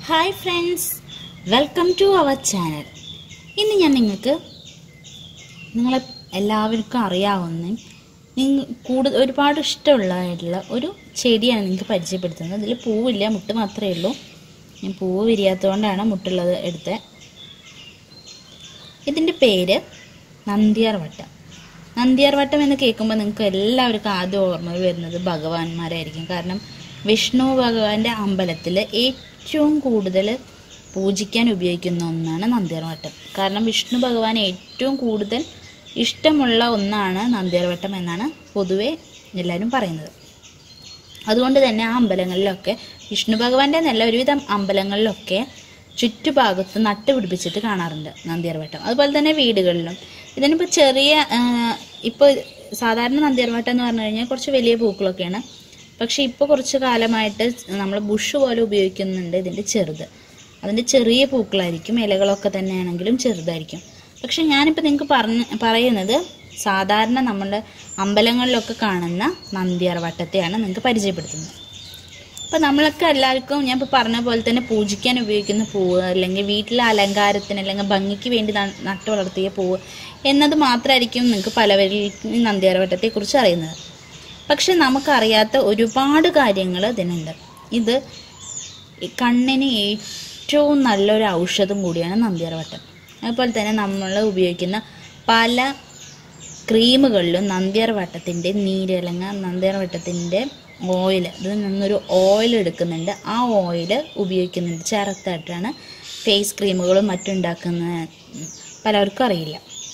hi friends welcome to our channel ഇന്ന് ഞാൻ നിങ്ങൾക്ക് നിങ്ങളെ എല്ലാവർക്കും അറിയാവുന്ന നിങ്ങൾ കൂടുതൽ ഒരുപാട് ഇഷ്ടമുള്ളതായിട്ടുള്ള ഒരു ചെടിയാണ് നിങ്ങൾക്ക് പരിചയപ്പെടുത്തുന്നത് ഇതിൽ പൂവില്ല മുട്ട് മാത്രമേ ഉള്ളൂ ഞാൻ പൂവ് വിരിയാത്തതുകൊണ്ടാണ് മുട്ടുള്ളത് എടുത്തത് ഇതിൻ്റെ പേര് നന്ദിയാർ വട്ടം നന്ദിയാർ വട്ടം എന്ന് കേൾക്കുമ്പോൾ നിങ്ങൾക്ക് എല്ലാവർക്കും ആദ്യം ഓർമ്മ വരുന്നത് ഭഗവാന്മാരായിരിക്കും കാരണം വിഷ്ണു ഭഗവാന്റെ അമ്പലത്തിൽ ഏറ്റവും കൂടുതൽ പൂജിക്കാൻ ഉപയോഗിക്കുന്ന ഒന്നാണ് നന്ദിയാർ വട്ടം കാരണം വിഷ്ണു ഭഗവാൻ ഏറ്റവും കൂടുതൽ ഇഷ്ടമുള്ള ഒന്നാണ് നന്ദിയാർ വട്ടം എന്നാണ് പൊതുവെ എല്ലാവരും പറയുന്നത് അതുകൊണ്ട് തന്നെ ആ അമ്പലങ്ങളിലൊക്കെ വിഷ്ണു ഭഗവാന്റെ നല്ല ഒരുവിധം അമ്പലങ്ങളിലൊക്കെ ചുറ്റുഭാഗത്ത് നട്ട് പിടിപ്പിച്ചിട്ട് കാണാറുണ്ട് നന്ദിയർവട്ടം അതുപോലെ തന്നെ വീടുകളിലും ഇതിനിപ്പോൾ ചെറിയ ഇപ്പോൾ സാധാരണ നന്ദിയർവട്ടം എന്ന് പറഞ്ഞു കഴിഞ്ഞാൽ കുറച്ച് വലിയ പൂക്കളൊക്കെയാണ് പക്ഷെ ഇപ്പോൾ കുറച്ച് കാലമായിട്ട് നമ്മൾ ബുഷ് പോലെ ഉപയോഗിക്കുന്നുണ്ട് ഇതിൻ്റെ ചെറുത് അതിൻ്റെ ചെറിയ പൂക്കളായിരിക്കും ഇലകളൊക്കെ തന്നെയാണെങ്കിലും ചെറുതായിരിക്കും പക്ഷെ ഞാനിപ്പോൾ നിങ്ങൾക്ക് പറഞ്ഞ് പറയുന്നത് സാധാരണ നമ്മുടെ അമ്പലങ്ങളിലൊക്കെ കാണുന്ന നന്ദിയാർ വട്ടത്തെയാണ് നിങ്ങൾക്ക് പരിചയപ്പെടുത്തുന്നത് അപ്പം നമ്മളൊക്കെ എല്ലാവർക്കും ഞാൻ ഇപ്പോൾ പറഞ്ഞ പോലെ തന്നെ പൂജിക്കാൻ ഉപയോഗിക്കുന്ന പൂവ് അല്ലെങ്കിൽ വീട്ടിലെ അലങ്കാരത്തിന് അല്ലെങ്കിൽ ഭംഗിക്ക് വേണ്ടി ന- നട്ടു വളർത്തിയ പൂവ് എന്നത് മാത്രമായിരിക്കും നിങ്ങൾക്ക് പലവരിലും നന്ദിയാർ വട്ടത്തെക്കുറിച്ച് അറിയുന്നത് പക്ഷെ നമുക്കറിയാത്ത ഒരുപാട് കാര്യങ്ങൾ ഇതിനുണ്ട് ഇത് ഈ കണ്ണിന് ഏറ്റവും നല്ലൊരു ഔഷധം കൂടിയാണ് നന്ദിയാർ വട്ടം അതുപോലെ തന്നെ നമ്മൾ ഉപയോഗിക്കുന്ന പല ക്രീമുകളിലും നന്ദിയാർ വട്ടത്തിൻ്റെ നീര് അല്ലെങ്കിൽ നന്ദിയാർ വട്ടത്തിൻ്റെ ഓയിൽ ഇതിൽ നിന്നൊരു ഓയിൽ എടുക്കുന്നുണ്ട് ആ ഓയിൽ ഉപയോഗിക്കുന്നുണ്ട് ചേർത്തായിട്ടാണ് ഫേസ് ക്രീമുകളും മറ്റും ഉണ്ടാക്കുന്നത് പലർക്കും അറിയില്ല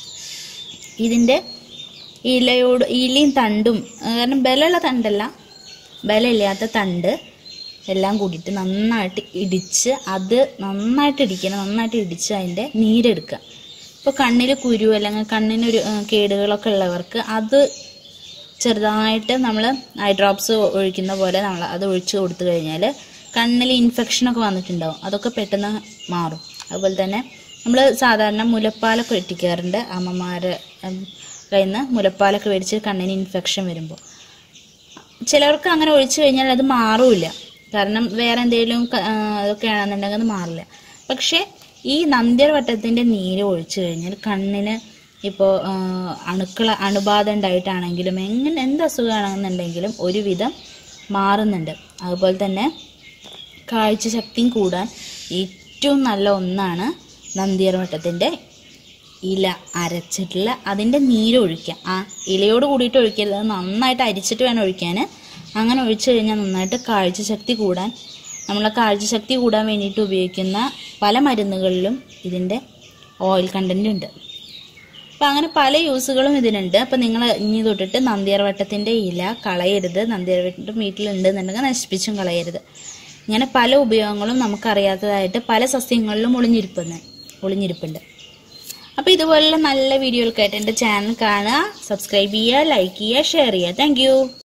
ഇതിൻ്റെ ഇലയോട് ഇലയും തണ്ടും ആ, കാരണം ബലമുള്ള തണ്ടല്ല ബലമില്ലാത്ത തണ്ട് എല്ലാം കൂടിയിട്ട് നന്നായിട്ട് ഇടിച്ച് അത് നന്നായിട്ട് ഇടിക്കണം നന്നായിട്ട് ഇടിച്ച് അതിൻ്റെ നീരെടുക്കുക ഇപ്പോൾ കണ്ണിൽ കുരു അല്ലെങ്കിൽ കണ്ണിനൊരു ആ, കേടുകളൊക്കെ ഉള്ളവർക്ക് അത് ചെറുതായിട്ട് നമ്മൾ ഐ ഡ്രോപ്സ് ഒഴിക്കുന്ന പോലെ നമ്മൾ അത് ഒഴിച്ച് കൊടുത്തു കഴിഞ്ഞാൽ കണ്ണിൽ ഇൻഫെക്ഷനൊക്കെ വന്നിട്ടുണ്ടാവും അതൊക്കെ പെട്ടെന്ന് മാറും അതുപോലെ തന്നെ നമ്മൾ സാധാരണ മുലപ്പാലൊക്കെ വെട്ടിക്കാറുണ്ട് അമ്മമാരെ ഉം, കയ്യിൽ നിന്ന് മുലപ്പാലൊക്കെ മേടിച്ച് കണ്ണിന് ഇൻഫെക്ഷൻ വരുമ്പോൾ ചിലവർക്ക് അങ്ങനെ ഒഴിച്ചു കഴിഞ്ഞാൽ അത് മാറൂല കാരണം വേറെ എന്തെങ്കിലും ക- ആ, അതൊക്കെ ആണെന്നുണ്ടെങ്കിൽ അത് മാറില്ല പക്ഷെ ഈ നന്ദ്യർ വട്ടത്തിന്റെ നീര് ഒഴിച്ചു കഴിഞ്ഞാൽ കണ്ണിന് ഇപ്പോൾ അണുക്കള അണുബാധ ഉണ്ടായിട്ടാണെങ്കിലും എങ്ങനെ എന്ത് അസുഖമാണെന്നുണ്ടെങ്കിലും ഒരുവിധം മാറുന്നുണ്ട് അതുപോലെ തന്നെ കാഴ്ച ശക്തിയും കൂടാൻ ഏറ്റവും നല്ല ഒന്നാണ് നന്ദിയർ വട്ടത്തിന്റെ ഇല അരച്ചിട്ടുള്ള അതിൻ്റെ നീര് ഒഴിക്കുക ആ ഇലയോട് കൂടിയിട്ട് ഒഴിക്കരുത് അത് നന്നായിട്ട് അരിച്ചിട്ട് വേണം ഒഴിക്കാൻ അങ്ങനെ ഒഴിച്ചു കഴിഞ്ഞാൽ നന്നായിട്ട് കാഴ്ചശക്തി കൂടാൻ നമ്മളെ കാഴ്ചശക്തി കൂടാൻ വേണ്ടിയിട്ട് ഉപയോഗിക്കുന്ന പല മരുന്നുകളിലും ഇതിൻ്റെ ഓയിൽ കണ്ടന്റ് ഉണ്ട് അപ്പം അങ്ങനെ പല യൂസുകളും ഇതിനുണ്ട് അപ്പം നിങ്ങൾ ഇനി തൊട്ടിട്ട് നന്ദിയാർ വട്ടത്തിൻ്റെ ഇല കളയരുത് നന്ദിയാർ വട്ടം വീട്ടിലുണ്ട് എന്നുണ്ടെങ്കിൽ നശിപ്പിച്ചും കളയരുത് ഇങ്ങനെ പല ഉപയോഗങ്ങളും നമുക്കറിയാത്തതായിട്ട് പല സസ്യങ്ങളിലും ഒളിഞ്ഞിരിപ്പുണ്ട് ഒളിഞ്ഞിരിപ്പുണ്ട് അപ്പോൾ ഇതുപോലുള്ള നല്ല വീഡിയോകൾക്കായിട്ട് എൻ്റെ ചാനൽ കാണുക സബ്സ്ക്രൈബ് ചെയ്യുക ലൈക്ക് ചെയ്യുക ഷെയർ ചെയ്യുക താങ്ക്